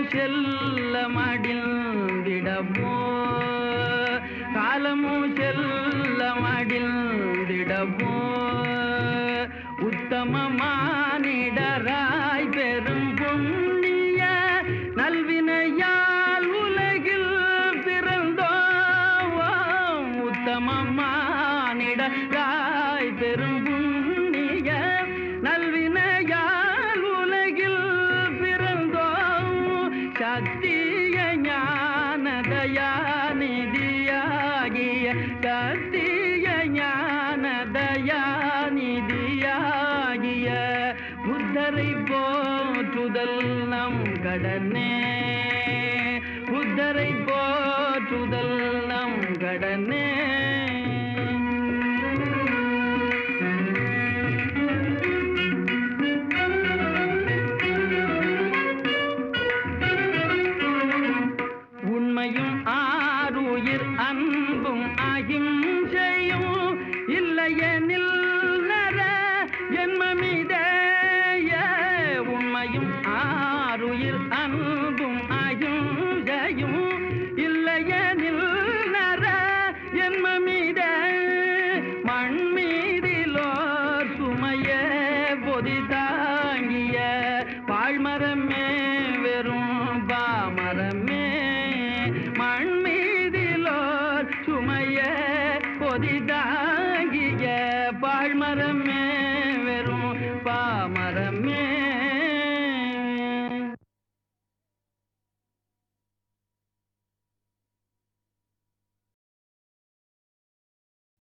செல்ல மடிந்திடமோ காலமோ செல்ல மடிந்திடமோ உத்தம மானிடராய் பெரும் புண்ணிய நல்வினையால் உலகில் பிறந்தோம் உத்தம மானிடராய் பெரும் புண்ணிய நல்வினையால் உலகில் பிறந்தோம் சத்திய ஞான தயாநிதியாகிய சத்திய ஞான தயாநிதியாகிய புத்தரை போற்றுதல் நம் கடனே புத்தரை போற்றுதல் நம் கடனே உண்மையும் ஆறுயிர் அன்பும் அகிம்சையும் இல்லையெனில் நர ஜென்மமிதேய உண்மையும் ஆறுயிர் அன்பும் அகிம்சையும் இல்லையெனில் நர ஜென்மமித மண் மீதிலோர் சுமைய பொதி தாங்கிய பாழ்மரமே வெறும் பாமரமே மண் மீதிலோர் சுமைய பொதி தாங்கிய பாழ்மரமே